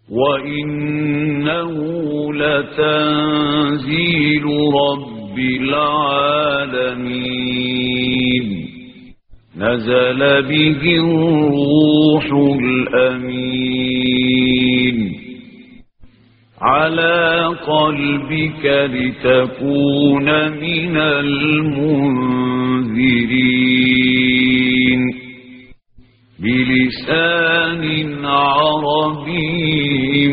وإنه لتنزيل رب العالمين نزل به الروح الأمين على قلبك لتكون من المنذرين بلسان عربي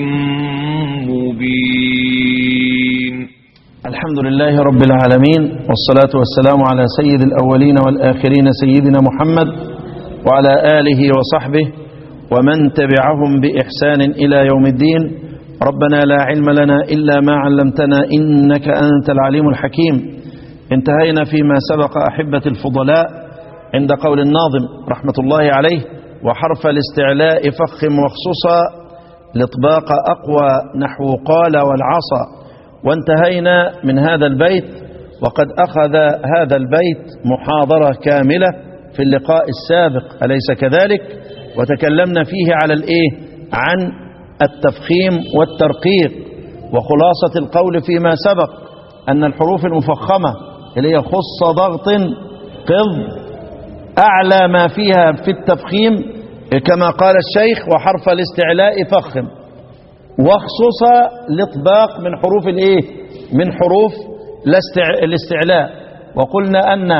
مبين الحمد لله رب العالمين والصلاة والسلام على سيد الأولين والآخرين سيدنا محمد وعلى آله وصحبه ومن تبعهم بإحسان إلى يوم الدين ربنا لا علم لنا إلا ما علمتنا إنك أنت العليم الحكيم انتهينا فيما سبق أحبة الفضلاء عند قول الناظم رحمة الله عليه وحرف الاستعلاء فخم وخصوصا الاطباق أقوى نحو قال والعصا وانتهينا من هذا البيت وقد أخذ هذا البيت محاضرة كاملة في اللقاء السابق أليس كذلك وتكلمنا فيه على الإيه عن التفخيم والترقيق وخلاصة القول فيما سبق أن الحروف المفخمة اللي هي خص ضغط قض أعلى ما فيها في التفخيم كما قال الشيخ وحرف الاستعلاء فخم واخصص الاطباق من حروف الايه من حروف الاستعلاء وقلنا أن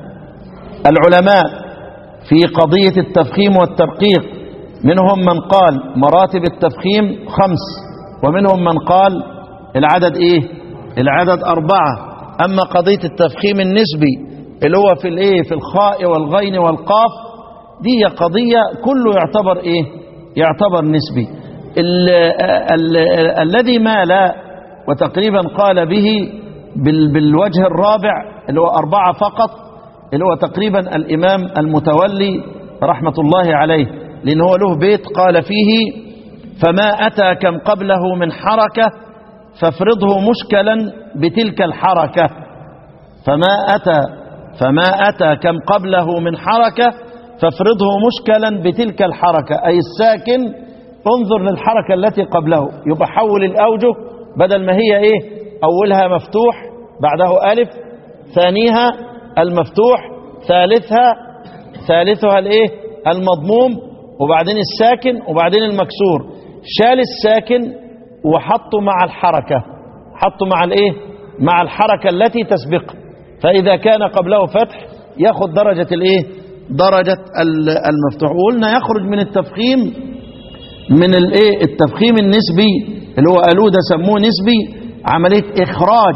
العلماء في قضية التفخيم والترقيق منهم من قال مراتب التفخيم خمس ومنهم من قال العدد ايه العدد أربعة أما قضية التفخيم النسبي اللي هو في الايه في الخاء والغين والقاف دي قضية كله يعتبر ايه يعتبر نسبي ال ال الذي مال وتقريبا قال به بال بالوجه الرابع اللي هو أربعة فقط اللي هو تقريبا الإمام المتولي رحمة الله عليه لأن هو له بيت قال فيه فما أتى كم قبله من حركة فافرضه مشكلا بتلك الحركة فما أتى فما أتى كم قبله من حركة فافرضه مشكلا بتلك الحركة أي الساكن انظر للحركة التي قبله يبقى حول الأوجه بدل ما هي إيه أولها مفتوح بعده ألف ثانيها المفتوح ثالثها ثالثها الإيه المضموم وبعدين الساكن وبعدين المكسور شال الساكن وحطه مع الحركة حطه مع الإيه مع الحركة التي تسبقه فإذا كان قبله فتح ياخذ درجة الايه درجة المفتوح وقلنا يخرج من التفخيم من الايه التفخيم النسبي اللي هو قالوه ده سموه نسبي عملية إخراج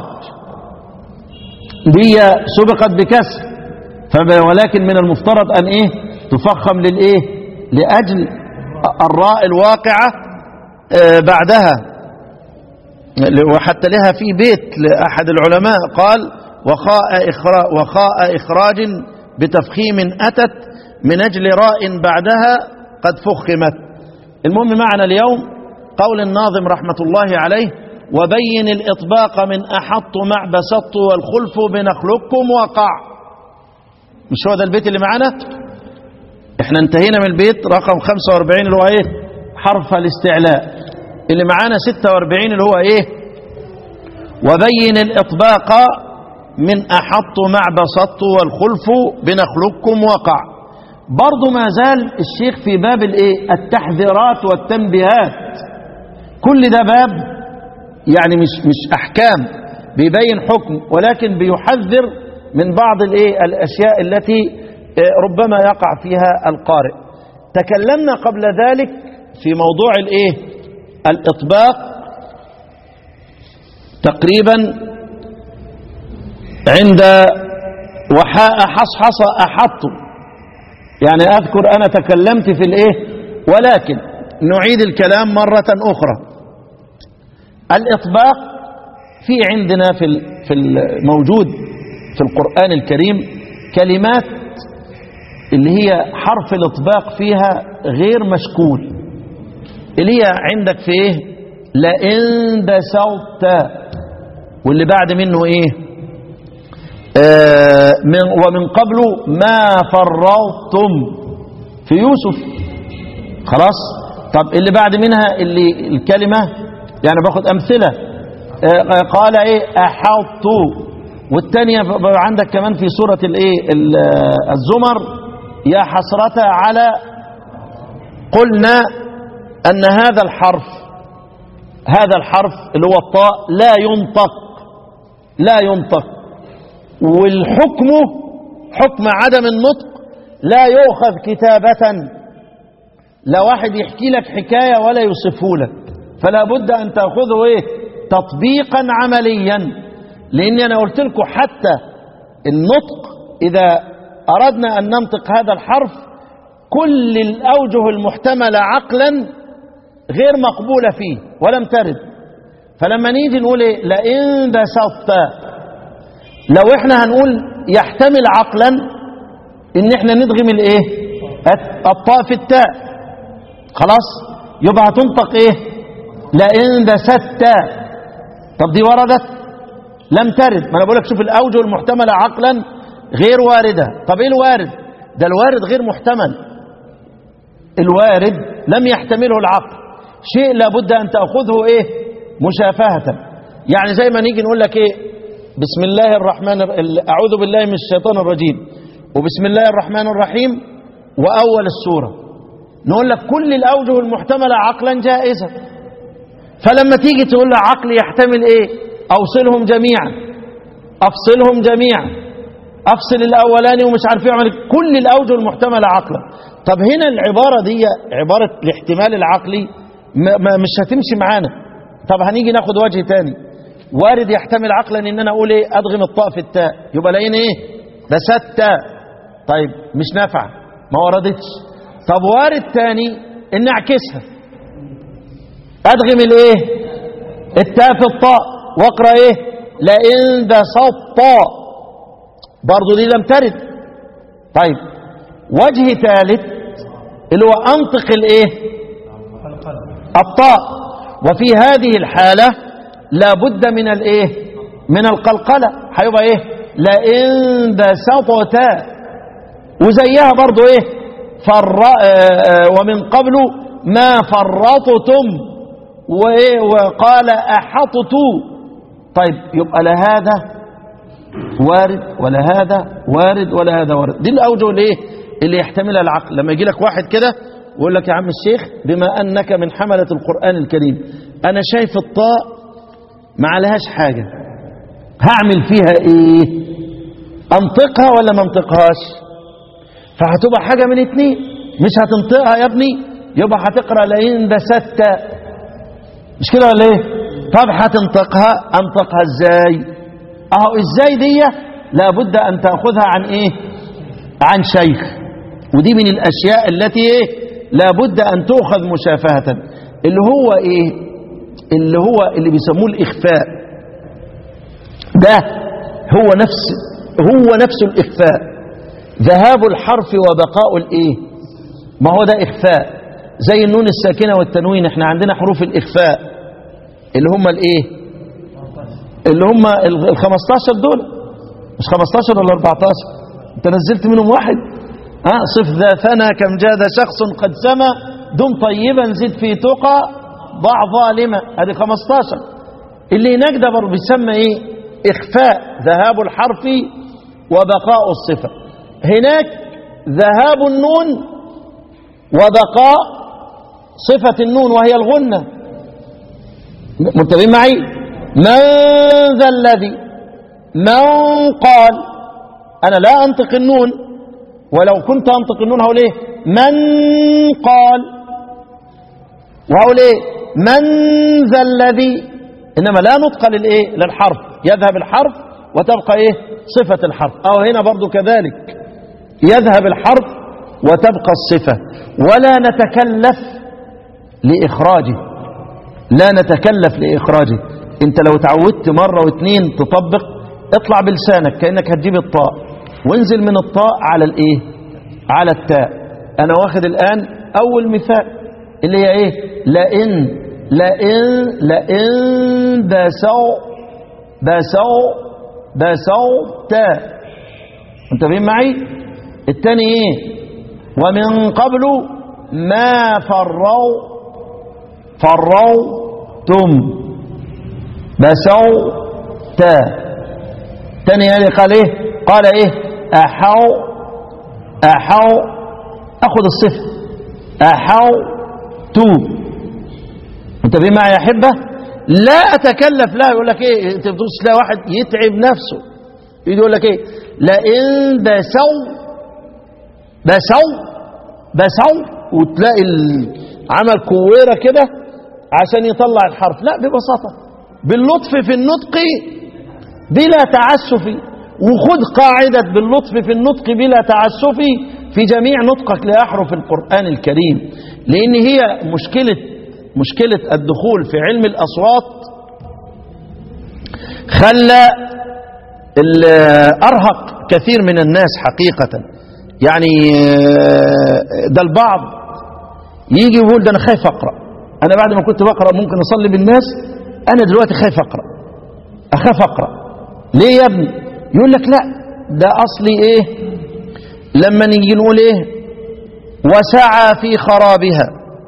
دي سبقت بكسر ولكن من المفترض أن إيه تفخم للإيه لأجل الراء الواقعة بعدها وحتى لها في بيت لأحد العلماء قال وخاء, إخراج وخاء إخراج بتفخيم أتت من أجل راء بعدها قد فخمت المهم معنا اليوم قول الناظم رحمة الله عليه وبين الإطباق من أحط مع بسط والخلف بنخلقكم وقع مش هو ده البيت اللي معنا احنا انتهينا من البيت رقم 45 اللي هو ايه حرف الاستعلاء اللي معانا 46 اللي هو ايه وبين الإطباق من أحط مع بسط والخلف بنخلقكم وقع برضو ما زال الشيخ في باب الايه التحذيرات والتنبيهات كل ده باب يعني مش مش احكام بيبين حكم ولكن بيحذر من بعض الايه الاشياء التي ربما يقع فيها القارئ تكلمنا قبل ذلك في موضوع الايه الاطباق تقريبا عند وحاء حصحص أحط يعني أذكر أنا تكلمت في الإيه ولكن نعيد الكلام مرة أخرى الإطباق في عندنا في في الموجود في القرآن الكريم كلمات اللي هي حرف الإطباق فيها غير مشكول اللي هي عندك في إيه لئن دسوت واللي بعد منه إيه آه من ومن قبل ما فرطتم في يوسف خلاص طب اللي بعد منها اللي الكلمة يعني باخد أمثلة آه، قال إيه أحط والتانية ب- عندك كمان في سورة الإيه ال- آه، الزمر يا حسرة على قلنا أن هذا الحرف هذا الحرف اللي هو الطاء لا ينطق لا ينطق والحكم حكم عدم النطق لا يؤخذ كتابة لا واحد يحكي لك حكاية ولا يوصفه لك فلا بد أن تأخذه إيه تطبيقا عمليا لأني أنا قلت لكم حتى النطق إذا أردنا أن ننطق هذا الحرف كل الأوجه المحتملة عقلا غير مقبولة فيه ولم ترد فلما نيجي نقول إيه لئن بسطت لو احنا هنقول يحتمل عقلا ان احنا ندغم الايه الطاء في التاء خلاص يبقى هتنطق ايه لئن بسطت طب دي وردت لم ترد ما انا بقول لك شوف الاوجه المحتمله عقلا غير وارده طب ايه الوارد ده الوارد غير محتمل الوارد لم يحتمله العقل شيء لابد ان تاخذه ايه مشافهه يعني زي ما نيجي نقول لك ايه بسم الله الرحمن الر- ال- اعوذ بالله من الشيطان الرجيم وبسم الله الرحمن الرحيم واول السوره نقول لك كل الاوجه المحتمله عقلا جائزه فلما تيجي تقول له عقل يحتمل ايه اوصلهم جميعا افصلهم جميعا افصل الاولاني ومش عارف يعمل كل الاوجه المحتمله عقلا طب هنا العباره دي عباره الاحتمال العقلي ما ما مش هتمشي معانا طب هنيجي ناخد وجه تاني وارد يحتمل عقلا ان انا اقول ايه ادغم الطاء في التاء يبقى لقينا ايه بسات تاء طيب مش نافعه ما وردتش طب وارد تاني ان اعكسها ادغم الايه التاء في الطاء واقرا ايه لئن بسطت برضه دي لم ترد طيب وجه ثالث اللي هو انطق الايه الطاء وفي هذه الحالة لابد من الايه من القلقلة هيبقى ايه لئن بسطت وزيها برضو ايه فر آه، ومن قبل ما فرطتم وايه وقال احطت طيب يبقى لا هذا وارد ولا هذا وارد ولا هذا وارد دي الاوجه اللي ايه اللي يحتملها العقل لما يجي لك واحد كده ويقول لك يا عم الشيخ بما انك من حمله القران الكريم انا شايف الطاء ما عليهاش حاجه هعمل فيها ايه انطقها ولا ما انطقهاش فهتبقى حاجه من اتنين مش هتنطقها يا ابني يبقى هتقرا لئن بسدت مش كده ولا ايه طب هتنطقها انطقها ازاي اهو ازاي دي لابد ان تاخذها عن ايه عن شيخ ودي من الاشياء التي ايه لابد ان تؤخذ مشافهه اللي هو ايه اللي هو اللي بيسموه الاخفاء ده هو نفس هو نفس الاخفاء ذهاب الحرف وبقاء الايه ما هو ده اخفاء زي النون الساكنه والتنوين احنا عندنا حروف الاخفاء اللي هم الايه اللي هم ال 15 دول مش 15 ولا 14 انت نزلت منهم واحد ها صف ذا ثنى كم جاد شخص قد سما دم طيبا زد في تقى ضع ظالما ادي 15 اللي هناك ده برضه بيسمى ايه اخفاء ذهاب الحرف وبقاء الصفه هناك ذهاب النون وبقاء صفه النون وهي الغنه منتبهين معي من ذا الذي من قال أنا لا أنطق النون ولو كنت أنطق النون هقول إيه من قال وهقول إيه من ذا الذي إنما لا نطق للإيه للحرف يذهب الحرف وتبقى إيه صفة الحرف أو هنا برضو كذلك يذهب الحرف وتبقى الصفة ولا نتكلف لإخراجه لا نتكلف لإخراجه انت لو تعودت مرة واثنين تطبق اطلع بلسانك كأنك هتجيب الطاء وانزل من الطاء على الايه على التاء انا واخد الان اول مثال اللي هي ايه لئن لئن لئن بسو بسو بسو تاء انت فاهم معي الثاني ايه ومن قبل ما فروا فروتم بسوت تاني يعني قال ايه قال ايه احو احو اخذ الصفر احو تو انت بيه معي يا احبه لا اتكلف لا يقول لك ايه انت بتبص تلاقي واحد يتعب نفسه يجي يقول لك ايه لئن بسوا بسوا بسوا وتلاقي ال- عمل كويره كده عشان يطلع الحرف لا ببساطه باللطف في النطق بلا تعسف وخذ قاعدة باللطف في النطق بلا تعسف في جميع نطقك لأحرف القرآن الكريم لأن هي مشكلة مشكلة الدخول في علم الأصوات خلى ال- أرهق كثير من الناس حقيقة يعني آه، ده البعض يجي يقول ده أنا خايف أقرأ أنا بعد ما كنت بقرأ ممكن أصلي بالناس أنا دلوقتي خايف أقرأ أخاف أقرأ ليه يا ابني يقول لك لا ده أصلي إيه لما نيجي نقول إيه وسعى في خرابها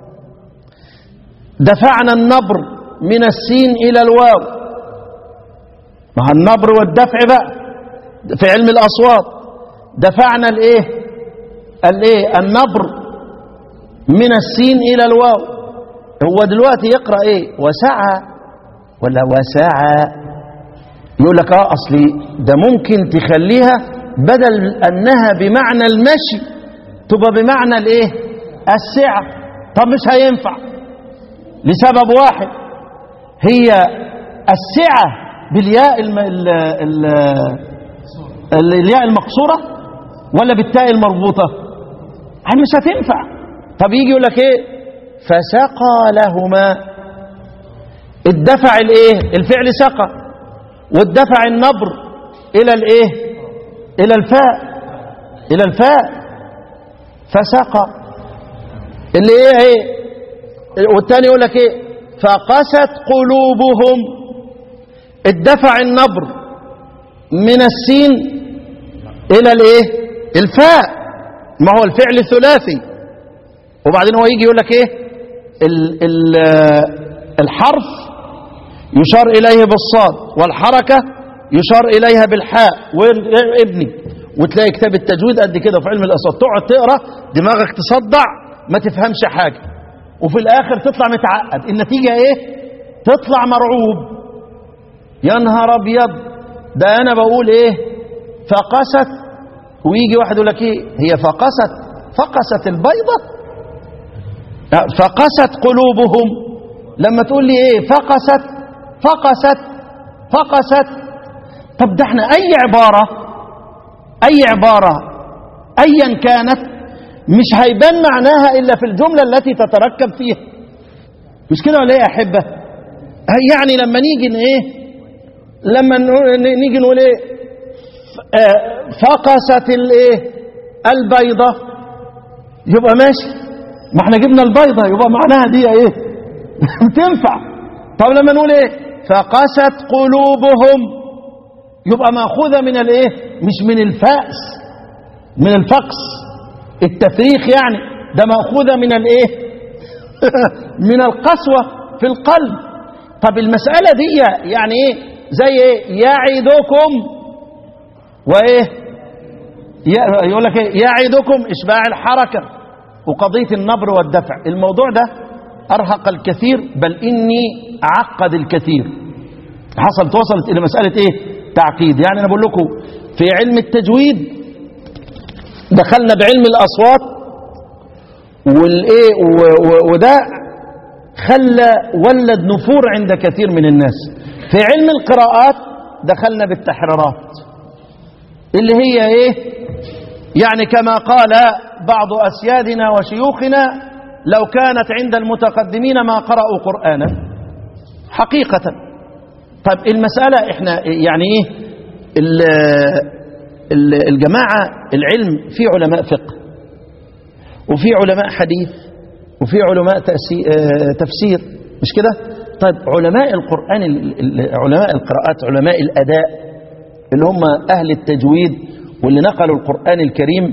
دفعنا النبر من السين إلى الواو مع النبر والدفع بقى في علم الأصوات دفعنا الإيه الإيه النبر من السين إلى الواو هو دلوقتي يقرأ إيه وسعى ولا وسعى يقول لك اه اصلي ده ممكن تخليها بدل انها بمعنى المشي تبقى بمعنى الايه السعه طب مش هينفع لسبب واحد هي السعه بالياء الم... ال... ال... ال... الياء المقصوره ولا بالتاء المربوطه يعني مش هتنفع طب يجي يقول لك ايه فسقى لهما الدفع الايه الفعل سقى والدفع النبر الى الايه الى الفاء الى الفاء فسقى اللي ايه ايه والتاني يقول لك ايه فقست قلوبهم الدفع النبر من السين الى الايه الفاء ما هو الفعل ثلاثي وبعدين هو يجي يقول لك ايه ال ال الحرف يشار إليه بالصاد والحركة يشار إليها بالحاء وابني وتلاقي كتاب التجويد قد كده في علم الأصوات تقعد تقرأ دماغك تصدع ما تفهمش حاجة وفي الآخر تطلع متعقد النتيجة إيه تطلع مرعوب يا نهار أبيض ده أنا بقول إيه فقست ويجي واحد يقول لك إيه هي فقست فقست البيضة فقست قلوبهم لما تقول لي إيه فقست فقست فقست طب ده احنا اي عبارة اي عبارة ايا كانت مش هيبان معناها الا في الجملة التي تتركب فيها مش كده ولا ايه يا احبة يعني لما نيجي ن- ايه لما نقول- ن- نيجي نقول ايه ف- آه، فقست الايه البيضة يبقى ماشي ما احنا جبنا البيضة يبقى معناها دي ايه تنفع طب لما نقول ايه فقست قلوبهم يبقى ماخوذه من الايه مش من الفأس من الفقس التفريخ يعني ده ماخوذه من الايه من القسوه في القلب طب المساله دي يعني ايه زي ايه يعدكم وايه ي- يقول لك ايه يعدكم اشباع الحركه وقضيه النبر والدفع الموضوع ده ارهق الكثير بل اني عقد الكثير حصلت وصلت الى مساله ايه تعقيد يعني انا بقول لكم في علم التجويد دخلنا بعلم الاصوات والايه و- و- وده خلى ولد نفور عند كثير من الناس في علم القراءات دخلنا بالتحريرات اللي هي ايه يعني كما قال بعض اسيادنا وشيوخنا لو كانت عند المتقدمين ما قرأوا قرآنا حقيقة طيب المسألة احنا يعني ايه ال- ال- الجماعة العلم في علماء فقه وفي علماء حديث وفي علماء تأسي- آه، تفسير مش كده طيب علماء القرآن ال- ال- علماء القراءات علماء الأداء اللي هم أهل التجويد واللي نقلوا القرآن الكريم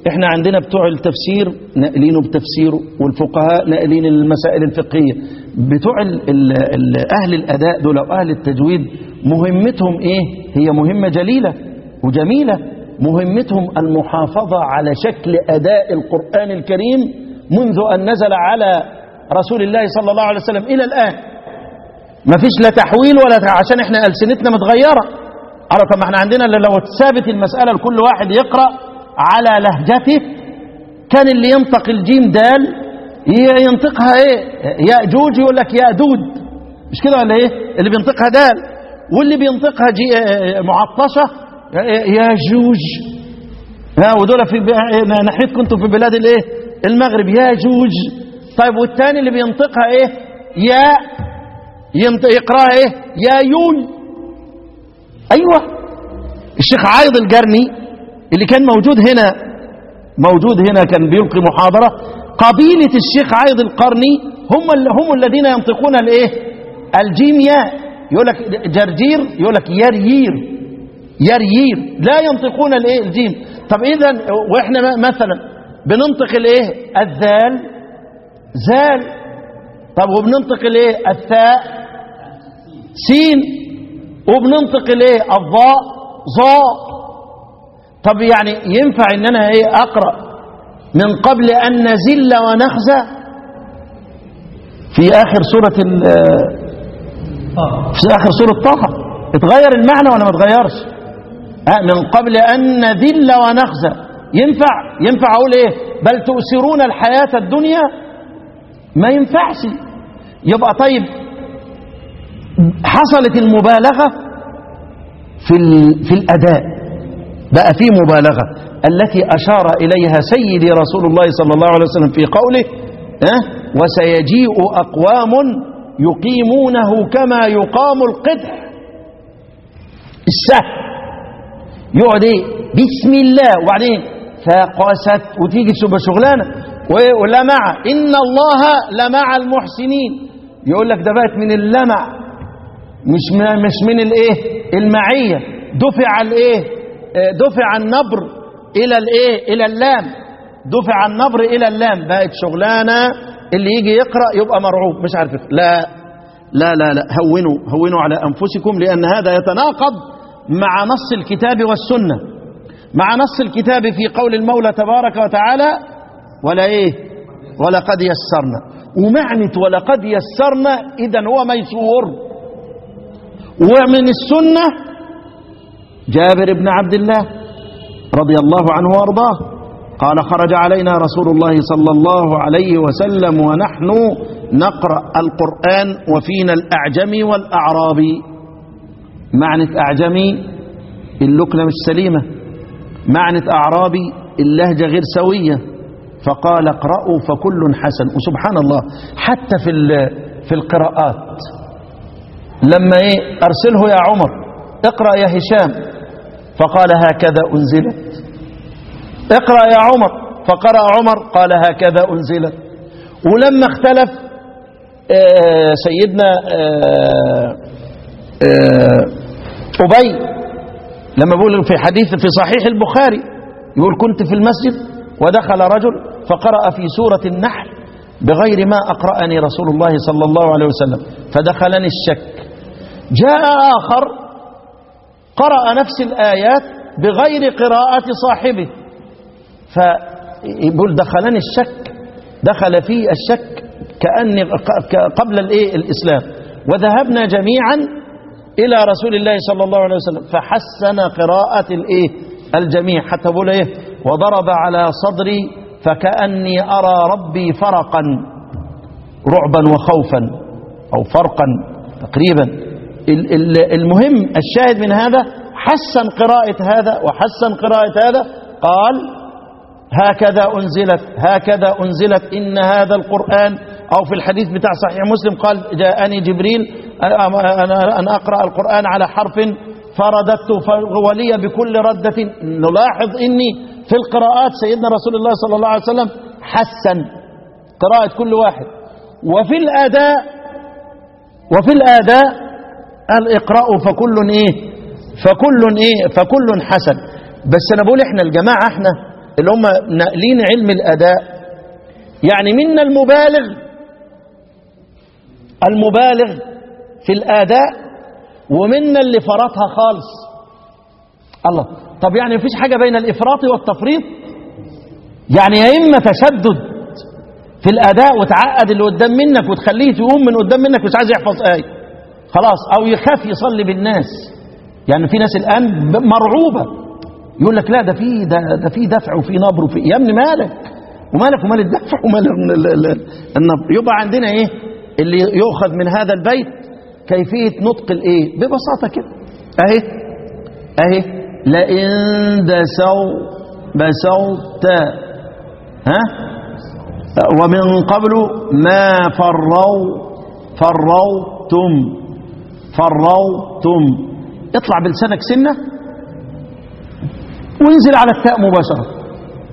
احنا عندنا بتوع التفسير ناقلينه بتفسيره والفقهاء ناقلين المسائل الفقهية بتوع ال ال ال أهل الأداء دول أو أهل التجويد مهمتهم إيه هي مهمة جليلة وجميلة مهمتهم المحافظة على شكل أداء القرآن الكريم منذ أن نزل على رسول الله صلى الله عليه وسلم إلى الآن ما فيش لا تحويل ولا ت- عشان احنا ألسنتنا متغيرة على طب ما احنا عندنا اللي لو ثابت المسألة لكل واحد يقرأ على لهجته كان اللي ينطق الجيم دال ي- ينطقها ايه يأجوج يقول لك يأدود مش كده ولا ايه اللي بينطقها دال واللي بينطقها جي اه معطشة ياجوج ها ودول في ب- ناحيتكم انتم في بلاد الايه المغرب ياجوج طيب والتاني اللي بينطقها ايه يا ينطق يقراها ايه يا يوي ايوه الشيخ عايض الجرني اللي كان موجود هنا موجود هنا كان بيلقي محاضرة قبيلة الشيخ عايض القرني هم ال- هم الذين ينطقون الايه الجيم ياء يقول لك جرجير يقول لك يريير يريير لا ينطقون الايه الجيم طب اذا واحنا م- مثلا بننطق الايه الذال زال طب وبننطق الايه الثاء سين وبننطق الايه الضاء ظاء طب يعني ينفع ان انا ايه اقرا من قبل ان نزل ونخزى في اخر سوره ال- في اخر سوره طه اتغير المعنى ولا ما اتغيرش آه، من قبل ان نذل ونخزى ينفع ينفع اقول ايه بل تؤثرون الحياه الدنيا ما ينفعش يبقى طيب حصلت المبالغه في ال- في الاداء بقى في مبالغة التي أشار إليها سيدي رسول الله صلى الله عليه وسلم في قوله ها وسيجيء أقوام يقيمونه كما يقام القدح السهل يقعد ايه بسم الله وبعدين فقست وتيجي تبقى شغلانه و- ولمع ان الله لمع المحسنين يقول لك ده بقت من اللمع مش من مش من الايه المعيه دفع الايه آه، دفع النبر الى الايه الى اللام دفع النبر الى اللام بقت شغلانه اللي يجي يقرا يبقى مرعوب مش عارف يقرأ. لا لا لا لا هونوا هونوا على انفسكم لان هذا يتناقض مع نص الكتاب والسنه مع نص الكتاب في قول المولى تبارك وتعالى ولا ايه ولقد يسرنا ومعنى ولقد يسرنا اذا هو ميسور ومن السنه جابر بن عبد الله رضي الله عنه وارضاه قال خرج علينا رسول الله صلى الله عليه وسلم ونحن نقرا القران وفينا الاعجمي والاعرابي معنى اعجمي اللكنه مش سليمه معنى اعرابي اللهجه غير سويه فقال اقرأوا فكل حسن وسبحان الله حتى في ال- في القراءات لما ايه ارسله يا عمر اقرأ يا هشام فقال هكذا انزلت اقرأ يا عمر فقرأ عمر قال هكذا انزلت ولما اختلف آه، سيدنا آه، آه، أبي لما بيقول في حديث في صحيح البخاري يقول كنت في المسجد ودخل رجل فقرأ في سورة النحل بغير ما أقرأني رسول الله صلى الله عليه وسلم فدخلني الشك جاء آخر قرأ نفس الآيات بغير قراءة صاحبه فيقول دخلني الشك دخل في الشك كأني ق- قبل الإيه الإسلام وذهبنا جميعا إلى رسول الله صلى الله عليه وسلم فحسن قراءة الإيه الجميع حتى بقول إيه وضرب على صدري فكأني أرى ربي فرقا رعبا وخوفا أو فرقا تقريبا ال- ال- المهم الشاهد من هذا حسن قراءة هذا وحسن قراءة هذا قال هكذا أنزلت هكذا أنزلت إن هذا القرآن أو في الحديث بتاع صحيح مسلم قال جاءني جبريل أنا أن أقرأ القرآن على حرف فرددت ف- ولي بكل ردة نلاحظ إني في القراءات سيدنا رسول الله صلى الله عليه وسلم حسن قراءة كل واحد وفي الأداء وفي الآداء قال اقرأوا فكل إيه فكل إيه فكل حسن بس أنا بقول إحنا الجماعة إحنا اللي هم ناقلين علم الأداء يعني منا المبالغ المبالغ في الأداء ومنا اللي فرطها خالص الله طب يعني مفيش حاجة بين الإفراط والتفريط يعني يا إما تشدد في الأداء وتعقد اللي قدام منك وتخليه تقوم من قدام منك مش عايز يحفظ آية خلاص أو يخاف يصلي بالناس يعني في ناس الآن مرعوبة يقول لك لا ده في ده, ده في دفع وفي نبر وفي يا ابني مالك ومالك ومال الدفع ومال ال- ال- ال- النبر يبقى عندنا ايه اللي يؤخذ من هذا البيت كيفية نطق الايه ببساطة كده اهي اهي لئن دسوا بسوت ها ومن قبل ما فروا فروتم فروتم اطلع بلسانك سنه وانزل على التاء مباشرة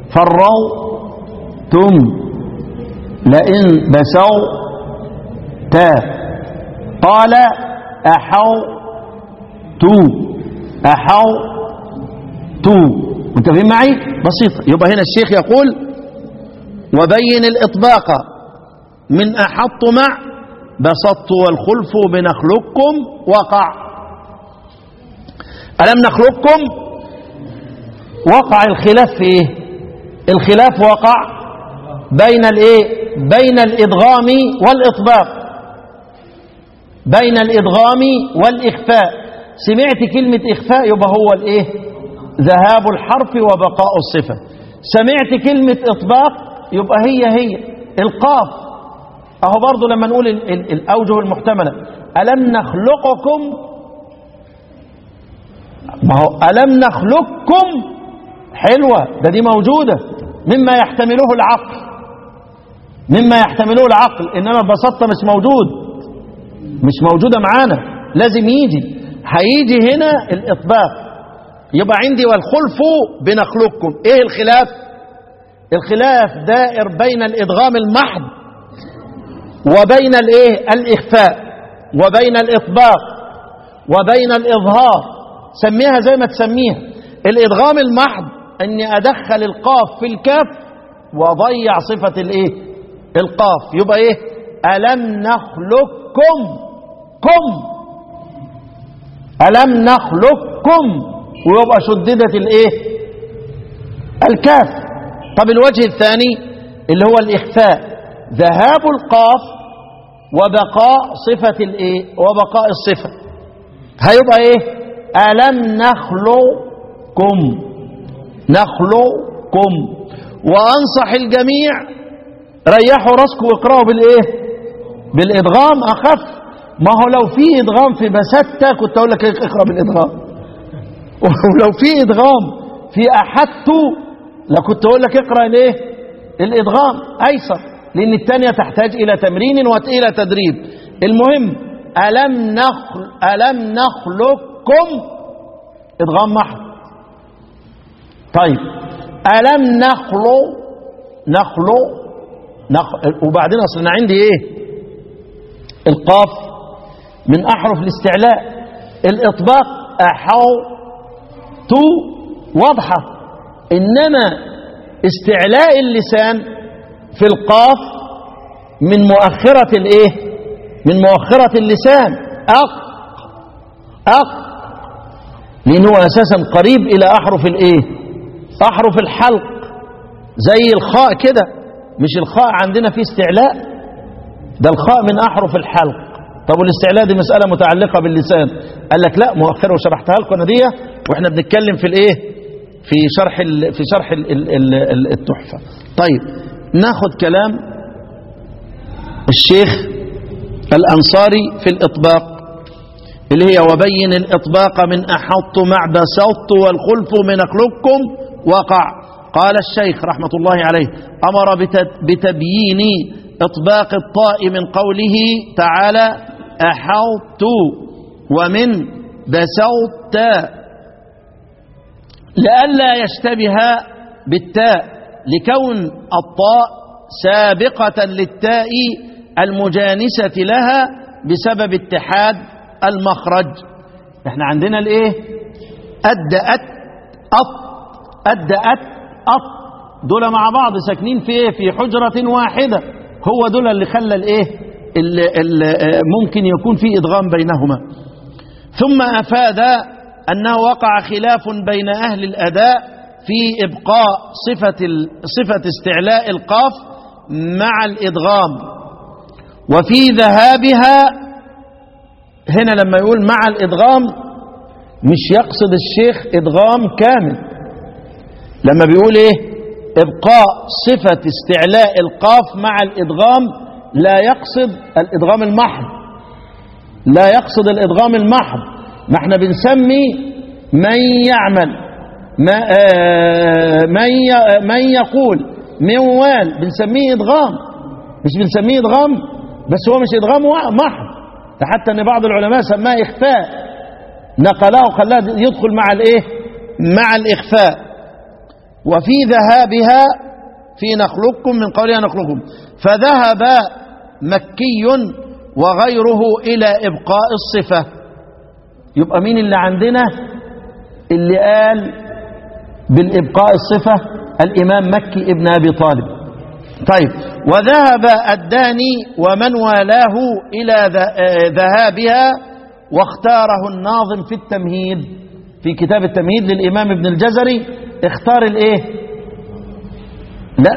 فروتم لئن بسوا تا قال أحو تو أحو تو متفقين معي بسيطة يبقى هنا الشيخ يقول وبين الإطباق من أحط مع بسطت والخلف بنخلقكم وقع ألم نخلقكم وقع الخلاف في ايه الخلاف وقع بين الايه بين الادغام والاطباق بين الادغام والاخفاء سمعت كلمه اخفاء يبقى هو الايه ذهاب الحرف وبقاء الصفه سمعت كلمه اطباق يبقى هي هي القاف اهو برضو لما نقول ال- ال- الاوجه المحتمله الم نخلقكم ما هو ألم نخلقكم حلوة ده دي موجودة مما يحتمله العقل مما يحتمله العقل إنما ببساطة مش موجود مش موجودة معانا لازم يجي هيجي هنا الإطباق يبقى عندي والخلف بنخلقكم إيه الخلاف الخلاف دائر بين الإدغام المحض وبين الإيه الإخفاء وبين الإطباق وبين الإظهار سميها زي ما تسميها الإدغام المحض أني أدخل القاف في الكاف وأضيع صفة الإيه القاف يبقى إيه ألم نخلقكم كم ألم نخلقكم ويبقى شددت الإيه الكاف طب الوجه الثاني اللي هو الإخفاء ذهاب القاف وبقاء صفة الإيه وبقاء الصفة هيبقى إيه ألم نخلقكم نخلقكم وأنصح الجميع ريحوا راسكم واقرأوا بالإيه بالإدغام أخف ما هو لو في إدغام في بستة كنت أقول لك اقرأ بالإدغام ولو في إدغام في أحدت لكنت أقول لك اقرأ الإيه الإدغام أيسر لأن الثانية تحتاج إلى تمرين وإلى تدريب المهم ألم نخل ألم نخلقكم إدغام محض طيب ألم نخلو نخلو نخ... وبعدين أصل أنا عندي إيه القاف من أحرف الاستعلاء الإطباق أحو تو واضحة إنما استعلاء اللسان في القاف من مؤخرة الإيه من مؤخرة اللسان أق أق لأنه أساسا قريب إلى أحرف الإيه أحرف الحلق زي الخاء كده مش الخاء عندنا فيه استعلاء ده الخاء من أحرف الحلق طب والاستعلاء دي مسألة متعلقة باللسان قال لك لا مؤخرة وشرحتها لكم أنا دي وإحنا بنتكلم في الإيه في شرح ال في شرح ال ال ال التحفة طيب ناخد كلام الشيخ الأنصاري في الإطباق اللي هي وبين الإطباق من أحط مع بسطت والخلف من أخلقكم وقع قال الشيخ رحمة الله عليه أمر بتبيين إطباق الطاء من قوله تعالى أحوت ومن بسوت لئلا يشتبه بالتاء لكون الطاء سابقة للتاء المجانسة لها بسبب اتحاد المخرج احنا عندنا الايه أد أت أط أد أت أط دول مع بعض ساكنين في ايه في حجرة واحدة هو دول اللي خلى الايه اللي اللي ممكن يكون في ادغام بينهما ثم افاد انه وقع خلاف بين اهل الاداء في ابقاء صفة ال- صفة استعلاء القاف مع الادغام وفي ذهابها هنا لما يقول مع الادغام مش يقصد الشيخ ادغام كامل لما بيقول ايه ابقاء صفة استعلاء القاف مع الادغام لا يقصد الادغام المحض لا يقصد الادغام المحض ما احنا بنسمي من يعمل ما آه من ي- من يقول موال بنسميه ادغام مش بنسميه ادغام بس هو مش ادغام وا- محض ده حتى ان بعض العلماء سماه اخفاء نقله وخلاه يدخل مع الايه مع الاخفاء وفي ذهابها في نخلقكم من قولها نخلقكم فذهب مكي وغيره الى ابقاء الصفه يبقى مين اللي عندنا اللي قال بالابقاء الصفه الامام مكي ابن ابي طالب طيب وذهب الداني ومن والاه الى ذ- آه، ذهابها واختاره الناظم في التمهيد في كتاب التمهيد للامام ابن الجزري اختار الايه لا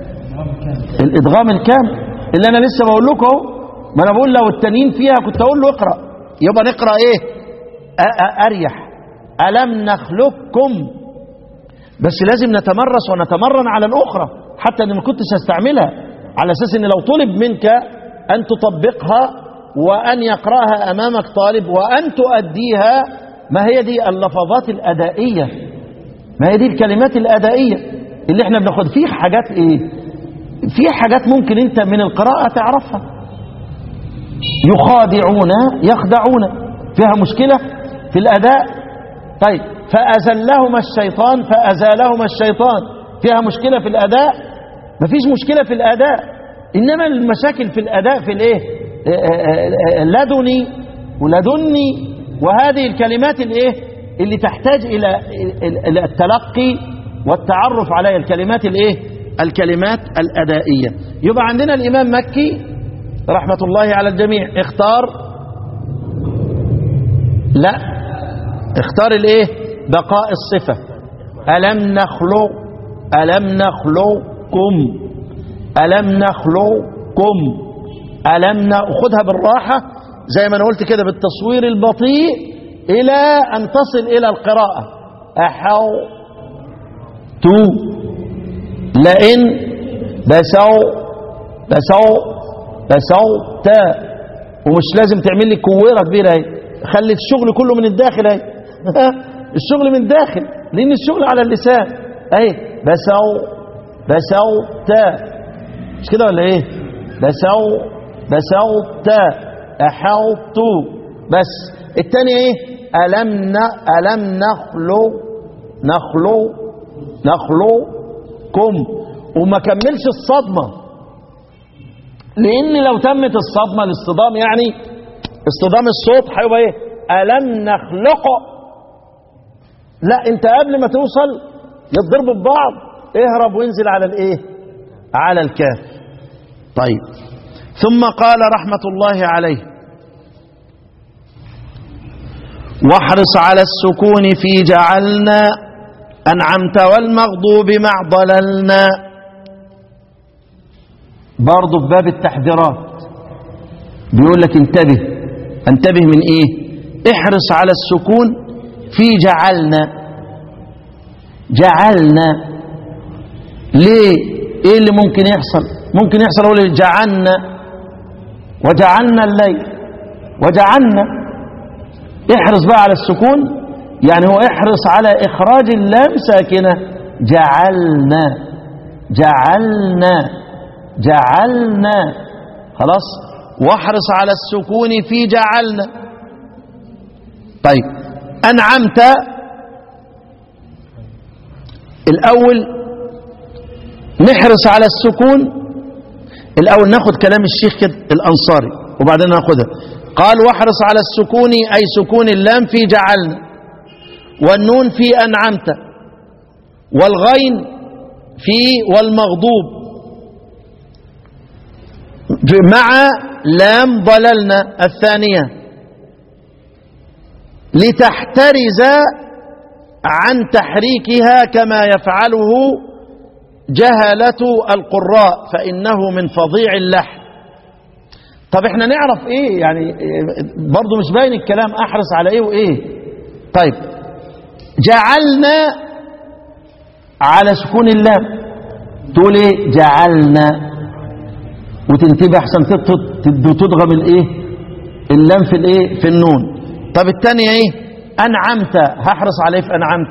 الادغام الكامل اللي انا لسه بقول لكم اهو ما انا بقول لو التانيين فيها كنت اقول له اقرا يبقى نقرا ايه أ- أ- اريح الم نخلقكم بس لازم نتمرس ونتمرن على الاخرى حتى ان ما كنتش هستعملها على اساس ان لو طلب منك ان تطبقها وان يقراها امامك طالب وان تؤديها ما هي دي اللفظات الادائيه ما هي دي الكلمات الادائيه اللي احنا بناخد فيه حاجات ايه في حاجات ممكن انت من القراءه تعرفها يخادعون يخدعون فيها مشكله في الاداء طيب فازلهما الشيطان فازالهما الشيطان فيها مشكله في الاداء مفيش مشكله في الاداء انما المشاكل في الاداء في الايه آه، آه، آه، لدني ولدني وهذه الكلمات الايه اللي تحتاج الى إلى التلقي والتعرف على الكلمات الايه الكلمات الادائيه يبقى عندنا الامام مكي رحمه الله على الجميع اختار لا اختار الايه بقاء الصفه الم نخلق الم نخلقكم الم نخلقكم الم ن- خدها بالراحه زي ما انا قلت كده بالتصوير البطيء الى ان تصل الى القراءه احو تو لئن بسو بسو بسوت ومش لازم تعمل لي كويره كبيره اهي خلي الشغل كله من الداخل اهي الشغل من الداخل لان الشغل على اللسان اهي بسو بسوت مش كده ولا ايه بسو بسوت احوت بس التاني ايه الم ن... الم نخلو نخلو نخلقكم وما كملش الصدمه لان لو تمت الصدمه الاصطدام يعني اصطدام الصوت هيبقى ايه الم نخلقه لا انت قبل ما توصل يتضربوا ببعض اهرب وانزل على الايه على الكاف طيب ثم قال رحمه الله عليه واحرص على السكون في جعلنا انعمت والمغضوب مع ضللنا برضه في باب التحذيرات بيقول لك انتبه انتبه من ايه احرص على السكون في جعلنا جعلنا ليه ايه اللي ممكن يحصل ممكن يحصل اقول جعلنا وجعلنا الليل وجعلنا احرص بقى على السكون يعني هو احرص على اخراج اللام ساكنه جعلنا جعلنا جعلنا خلاص واحرص على السكون في جعلنا طيب انعمت الاول نحرص على السكون الاول ناخد كلام الشيخ كده الانصاري وبعدين ناخدها قال واحرص على السكون اي سكون اللام في جعلنا والنون في انعمت والغين في والمغضوب مع لام ضللنا الثانية لتحترز عن تحريكها كما يفعله جهلة القراء فإنه من فظيع اللحن طب احنا نعرف ايه يعني برضو مش باين الكلام احرص على ايه وايه طيب جعلنا على سكون اللام تقول ايه جعلنا وتنتبه احسن تضغم الايه اللام في الايه في النون طب الثانيه ايه انعمت هحرص عليه في انعمت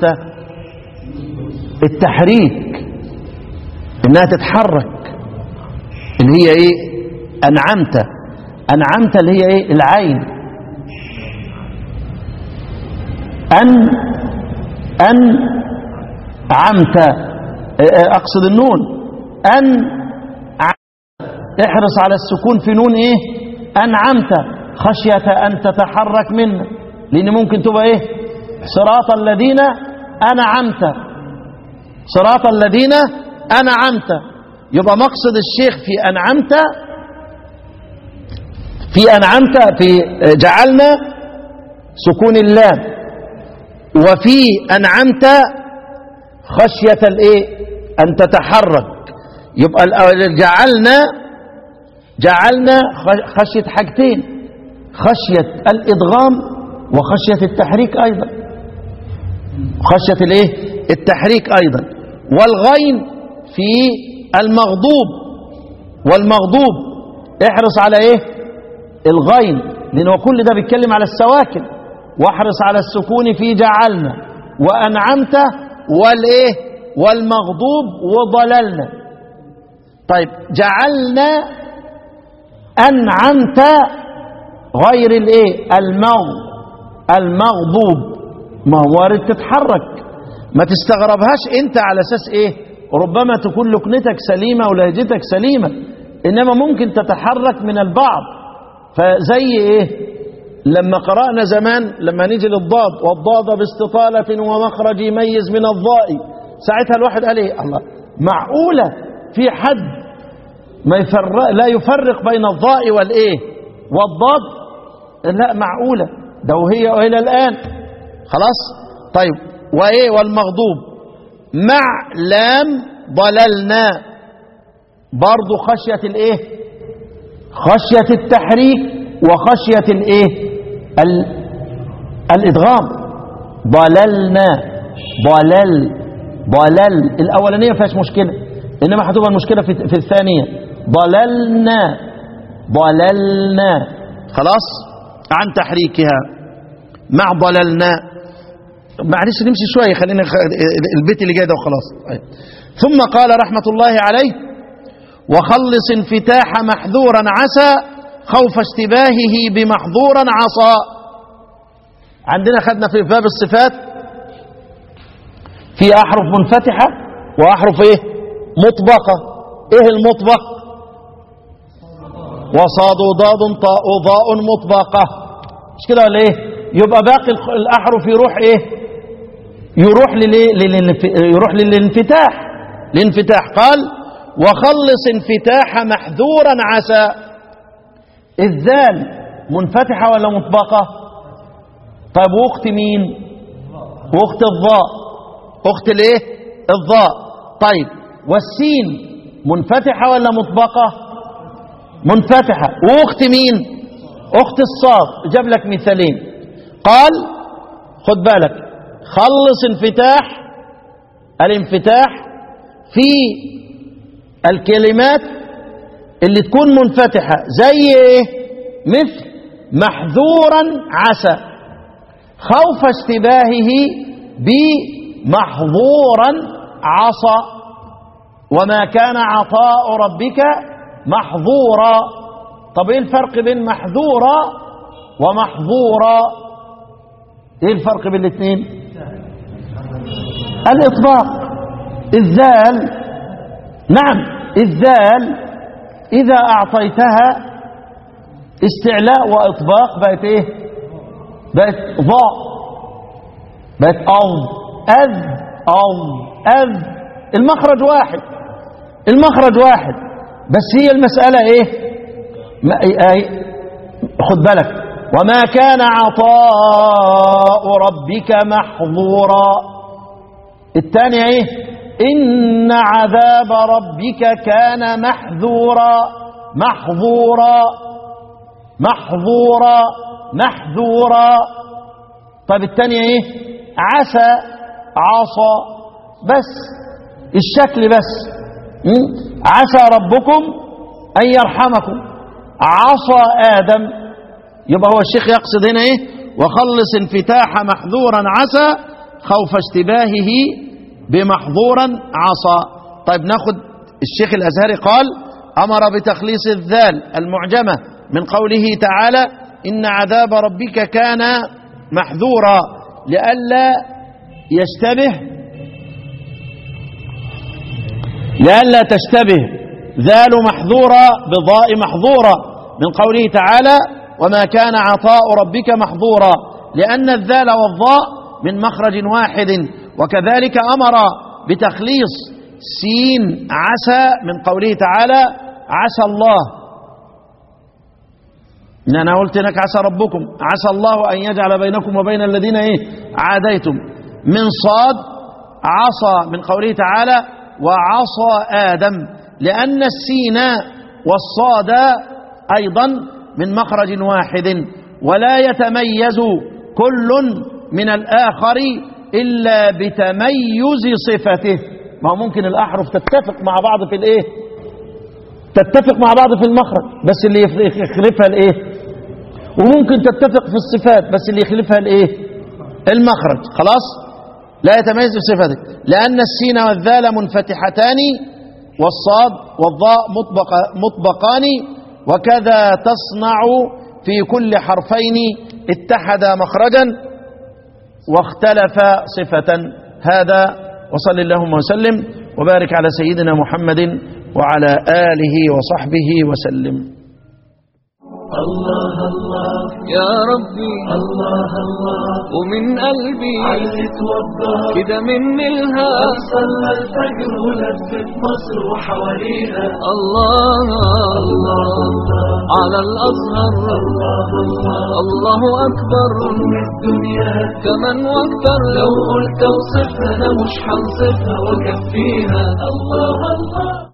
التحريك انها تتحرك اللي هي ايه انعمت انعمت اللي هي ايه العين ان ان عمت اقصد النون ان احرص على السكون في نون ايه انعمت خشية ان تتحرك منه لان ممكن تبقى ايه صراط الذين انعمت صراط الذين انعمت يبقى مقصد الشيخ في انعمت في انعمت في جعلنا سكون اللام وفي انعمت خشية الايه ان تتحرك يبقى جعلنا جعلنا خشية حاجتين خشية الإدغام وخشية التحريك أيضا خشية الايه التحريك أيضا والغين في المغضوب والمغضوب احرص على ايه الغين لأنه كل ده بيتكلم على السواكن واحرص على السكون في جعلنا وأنعمت والايه والمغضوب وضللنا طيب جعلنا أنعمت غير الايه المغ المغضوب ما هو وارد تتحرك ما تستغربهاش انت على اساس ايه ربما تكون لكنتك سليمة ولهجتك سليمة انما ممكن تتحرك من البعض فزي ايه لما قرأنا زمان لما نيجي للضاد والضاد باستطالة ومخرج يميز من الضاء ساعتها الواحد قال ايه الله معقولة في حد ما يفرق لا يفرق بين الضاء والايه والضاد لا معقولة ده وهي والى الآن خلاص طيب وايه والمغضوب مع لام ضللنا برضو خشية الايه خشية التحريك وخشية الايه ال... الادغام ضللنا ضلل ضلل الاولانيه فيهاش مشكله انما هتبقى المشكله في, في الثانيه ضللنا ضللنا خلاص عن تحريكها مع ضللنا معلش نمشي شويه خلينا البيت اللي جاي ده وخلاص طيب. ثم قال رحمه الله عليه وخلص انفتاح محذورا عسى خوف اشتباهه بمحظورا عصى عندنا خدنا في باب الصفات في احرف منفتحه واحرف ايه مطبقه ايه المطبق وصاد ضاد طاء ضاء مطبقة مش كده ولا ايه يبقى باقي الأحرف يروح ايه يروح للايه يروح للانفتاح الانفتاح قال وخلص انفتاح محذورا عسى الذال منفتحة ولا مطبقة طيب واخت مين واخت الضاء اخت الايه الضاء طيب والسين منفتحة ولا مطبقة منفتحة واخت مين اخت الصاد جاب لك مثالين قال خد بالك خلص انفتاح الانفتاح في الكلمات اللي تكون منفتحة زي ايه مثل محذورا عسى خوف اشتباهه بمحظورا عصى وما كان عطاء ربك محظورا طب ايه الفرق بين محذورا ومحظورا ايه الفرق بين الاثنين الاطباق الذال نعم الذال اذا اعطيتها استعلاء واطباق بقت ايه بقت ضاء بقت أض أذ أض أذ المخرج واحد المخرج واحد بس هي المسألة ايه ما ايه خد بالك وما كان عطاء ربك محظورا الثانية ايه إن عذاب ربك كان محذورا محظورا محظورا محذورا طيب الثانية ايه عسى عصى بس الشكل بس م? عسى ربكم أن يرحمكم عصى آدم يبقى هو الشيخ يقصد هنا ايه وخلص انفتاح محذورا عسى خوف اشتباهه بمحظورا عصى طيب ناخد الشيخ الأزهري قال أمر بتخليص الذال المعجمة من قوله تعالى إن عذاب ربك كان محذورا لئلا يشتبه لئلا تشتبه ذال محذورة بضاء محظورة من قوله تعالى وما كان عطاء ربك محظورا لأن الذال والضاء من مخرج واحد وكذلك أمر بتخليص سين عسى من قوله تعالى عسى الله إن أنا قلت لك عسى ربكم عسى الله أن يجعل بينكم وبين الذين إيه عاديتم من صاد عصى من قوله تعالى وعصى آدم لأن السين والصاد أيضا من مخرج واحد ولا يتميز كل من الآخر إلا بتميز صفته ما هو ممكن الأحرف تتفق مع بعض في الإيه تتفق مع بعض في المخرج بس اللي يخلفها الإيه وممكن تتفق في الصفات بس اللي يخلفها الإيه المخرج خلاص لا يتميز بصفته لأن السين والذال منفتحتان والصاد والضاء مطبق مطبقان وكذا تصنع في كل حرفين اتحدا مخرجا واختلف صفة هذا وصل اللهم وسلم وبارك على سيدنا محمد وعلى آله وصحبه وسلم الله الله يا ربي الله الله ومن قلبي علت وضح كده مني الهام صلى الفجر ولفت مصر وحواليها الله الله الله على الأزهر الله الله الله أكبر أم الدنيا كمان واكتر لو قلت اوصفها انا مش هنصفها واكفيها الله الله